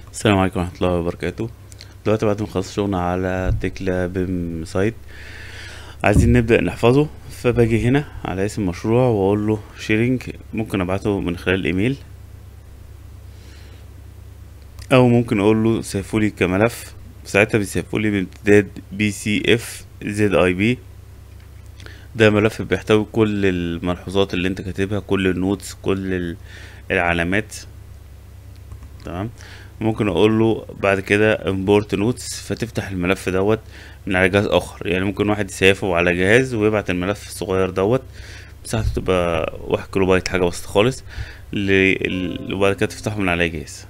السلام عليكم ورحمة الله وبركاته دلوقتي بعد ما خلصت شغلنا على تكلا بيم سايت عايزين نبدأ نحفظه فباجي هنا على اسم المشروع واقول له شيرنج ممكن ابعته من خلال الايميل او ممكن اقول له سيفولي كملف ساعتها بيسيفولي بامتداد بي سي اف زد اي بي ده ملف بيحتوي كل الملحوظات اللي انت كاتبها كل النوتس كل ال- العلامات تمام ممكن اقول له بعد كده import notes فتفتح الملف دوت من على جهاز اخر يعني ممكن واحد يسيفه على جهاز ويبعت الملف الصغير دوت مساحته تبقى واحد كيلو بايت حاجة بسيطة خالص ل- ال- وبعد كده تفتحه من على جهاز